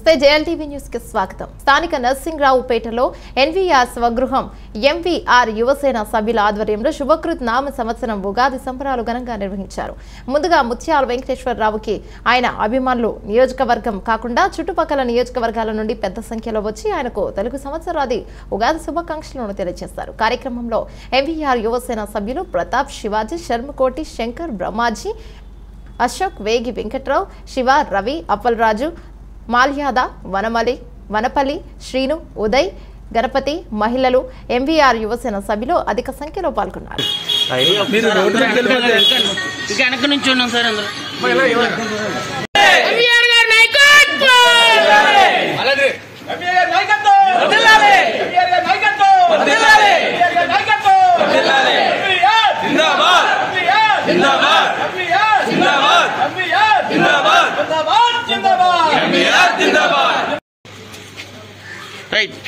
నమస్తే JLTV news కి స్వాగతం స్థానిక నర్సింగ్రావుపేటలో ఎన్వీఆర్ స్వగృహం ఎంవీఆర్ యువసేన సభ్యుల ఆధ్వర్యంలో శుభకృత్ నామ సంవత్సరం ఉగాది సంబరాలు ఘనంగా నిర్వహించారు ముందుగా ముత్యాల వెంకటేశ్వరరావుకి ఆయన అభిమానులు నియోజకవర్గం కాకుండా చుట్టుపక్కల నియోజకవర్గాల నుండి పెద్ద సంఖ్యలో వచ్చి ఆయనకు తెలుగు సంవత్సరాది ఉగాది శుభాకాంక్షలను తెలియజేశారు కార్యక్రమంలో ఎంవీఆర్ యువసేన సభ్యులు ప్రతాప్ శివాజీ శర్మకోటి శంకర్ బ్రహ్మాజీ అశోక్ వేగి వెంకట్రావు శివ రవి అప్పలరాజు మాల్యాద వనమలి వనపల్లి శ్రీను ఉదయ్ గణపతి మహిళలు ఎంవీఆర్ యువసేన సభ్యులు అధిక సంఖ్యలో పాల్గొన్నారు మీరు రోడ్డు మీద వెళ్ళిపోతే ఇక వెనక నుంచి ఉన్నాం సార్ అందరూ రైట్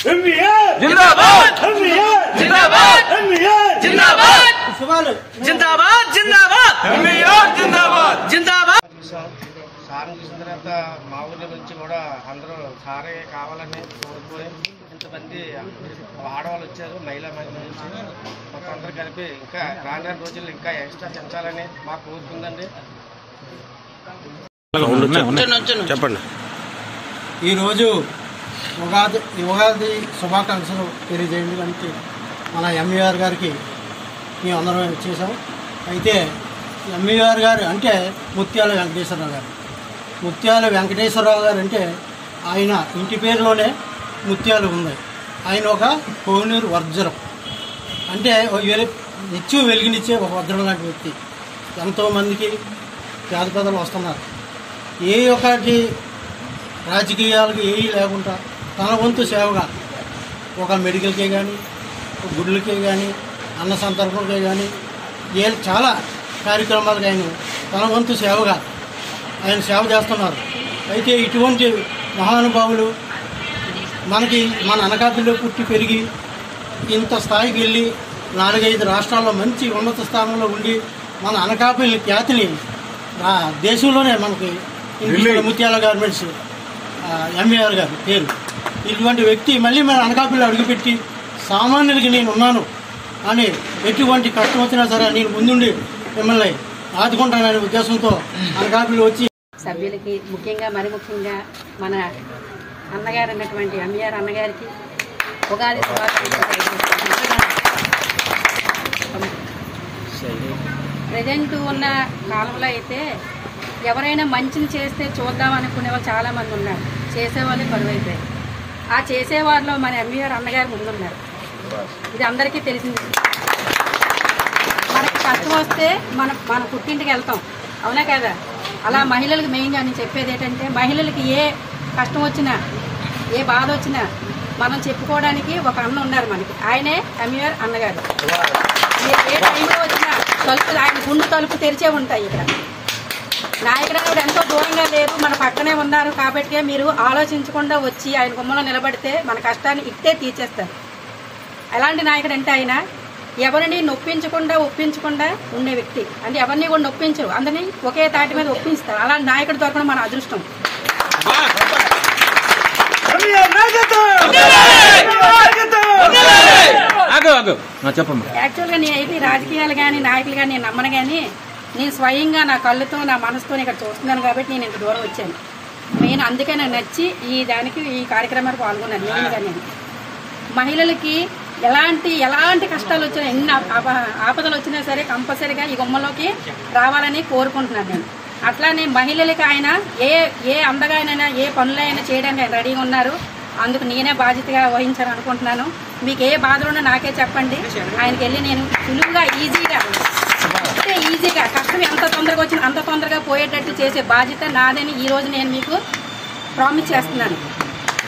జిందాబాద్ జిందాబాద్ జిందాబాద్ చూసాం సార్ని చూసిన తర్వాత మా ఊరి నుంచి కూడా అందరూ సారే కావాలని కోరుకొని ఇంతమంది ఆడవాళ్ళు వచ్చారు మహిళా మహిళల నుంచి మొత్తం అందరూ కలిపి ఇంకా రాను రాను రోజుల్లో ఇంకా ఎక్స్ట్రా పెంచాలని మాకు కోరుకుందండి వచ్చాను వచ్చాను చెప్పండి ఈరోజు ఉగాది ఉగాది శుభాకాంక్షలు తెలియజేయడానికి మన ఎంఈఆర్ గారికి మేము అందరం చేసాం అయితే ఎంఈఆర్ గారు అంటే ముత్యాల వెంకటేశ్వరరావు గారు ముత్యాల వెంకటేశ్వరరావు గారు అంటే ఆయన ఇంటి పేరులోనే ముత్యాలు ఉన్నాయి ఆయన ఒక కోనూరు వర్జరం అంటే ఒక వెలు- నిత్యం వెలిగినిచ్చే ఒక వజ్రం లాంటి వ్యక్తి ఎంతోమందికి పేద పెదలు వస్తున్నారు ఏ ఒకటి రాజకీయాలకు ఏవి లేకుండా తన వంతు సేవగా ఒక మెడికల్కే కానీ ఒక గుడ్లకే కానీ అన్న సందర్భంకే కానీ ఏ చాలా కార్యక్రమాలకు ఆయన తన వంతు సేవగా ఆయన సేవ చేస్తున్నారు అయితే ఇటువంటి మహానుభావులు మనకి మన అనకాపల్లిలో పుట్టి పెరిగి ఇంత స్థాయికి వెళ్ళి నాలుగైదు రాష్ట్రాల్లో మంచి ఉన్నత స్థానంలో ఉండి మన అనకాపల్లి ఖ్యాతిని ఆ దేశంలోనే మనకి ఇంటి ముత్యాల గార్మెంట్స్ ఎంఏఆర్ గారు పేరు ఇటువంటి వ్యక్తి మళ్ళీ మన అనకాపల్లి అడుగుపెట్టి సామాన్యులకి నేను ఉన్నాను అని ఎటువంటి కష్టం వచ్చినా సరే నేను ముందుండి మిమ్మల్ని ఆదుకుంటాననే ఉద్దేశంతో అనకాపల్లి వచ్చి సభ్యులకి ముఖ్యంగా మరి ముఖ్యంగా మన అన్నగారు అన్నటువంటి ఎంఈఆర్ అన్నగారికి ఉగాది శుభాకాంక్షలు ప్రజెంట్ ఉన్న కాలంలో అయితే ఎవరైనా మంచిని చేస్తే చూద్దాం అనుకునే వాళ్ళు చాలామంది ఉన్నారు చేసేవాళ్ళే కరువైపోయారు ఆ చేసేవారిలో మన ఎంఈఆర్ అన్నగారు ముందున్నారు ఇది అందరికీ తెలిసింది మనకి కష్టం వస్తే మన మన పుట్టింటికి వెళ్తాం అవునా కదా అలా మహిళలకు మెయిన్గా నేను చెప్పేది ఏంటంటే మహిళలకి ఏ కష్టం వచ్చినా ఏ బాధ వచ్చినా మనం చెప్పుకోవడానికి ఒక అన్న ఉన్నారు మనకి ఆయనే ఎంఈఆర్ అన్నగారు ఏ- ఏ టైంలో వచ్చినా తలుపులు ఆయన గుండు తలుపు తెరిచే ఉంటాయి ఇక్కడ నాయకుడు కూడా ఎంతో దూరంగా లేరు మన పక్కనే ఉన్నారు కాబట్టి మీరు ఆలోచించకుండా వచ్చి ఆయన గుమ్మంలో నిలబడితే మన కష్టాన్ని ఇట్టే తీర్చేస్తారు ఎలాంటి నాయకుడు అంటే ఆయన ఎవరిని నొప్పించకుండా ఒప్పించకుండా ఉండే వ్యక్తి అంటే ఎవరిని కూడా నొప్పించరు అందరినీ ఒకే తాటి మీద ఒప్పిస్తారు అలాంటి నాయకుడు దొరకడం మన అదృష్టం ఆగు ఆగు ఆ, చెప్పమ్మా యాక్చువల్గా నేనైతే ఈ రాజకీయాలు కానీ నాయకులు కానీ నేను నమ్మను కానీ నేను స్వయంగా నా కళ్ళతో నా మనసుతో ఇక్కడ చూస్తున్నాను కాబట్టి నేను ఇంత దూరం వచ్చాను మెయిన్ అందుకే నాకు నచ్చి ఈ దానికి ఈ కార్యక్రమానికి పాల్గొన్నాను మెయిన్గా నేను మహిళలకి ఎలాంటి ఎలాంటి కష్టాలు వచ్చినా ఎన్ని ఆప- ఆపదలు వచ్చినా సరే కంపల్సరీగా ఈ గుమ్మలోకి రావాలని కోరుకుంటున్నాను నేను అట్లానే మహిళలకి ఆయన ఏ ఏ అందగానైనా ఏ పనులైనా చేయడానికి ఆయన రెడీగా ఉన్నారు అందుకు నేనే బాధ్యతగా వహించాను అనుకుంటున్నాను మీకు ఏ బాధలు ఉన్నా నాకే చెప్పండి ఆయనకి వెళ్ళి నేను సులువుగా ఈజీగా అంటే ఈజీగా కష్టం ఎంత తొందరగా వచ్చినా అంత తొందరగా పోయేటట్టు చేసే బాధ్యత నాదని ఈ రోజు నేను మీకు ప్రామిస్ చేస్తున్నాను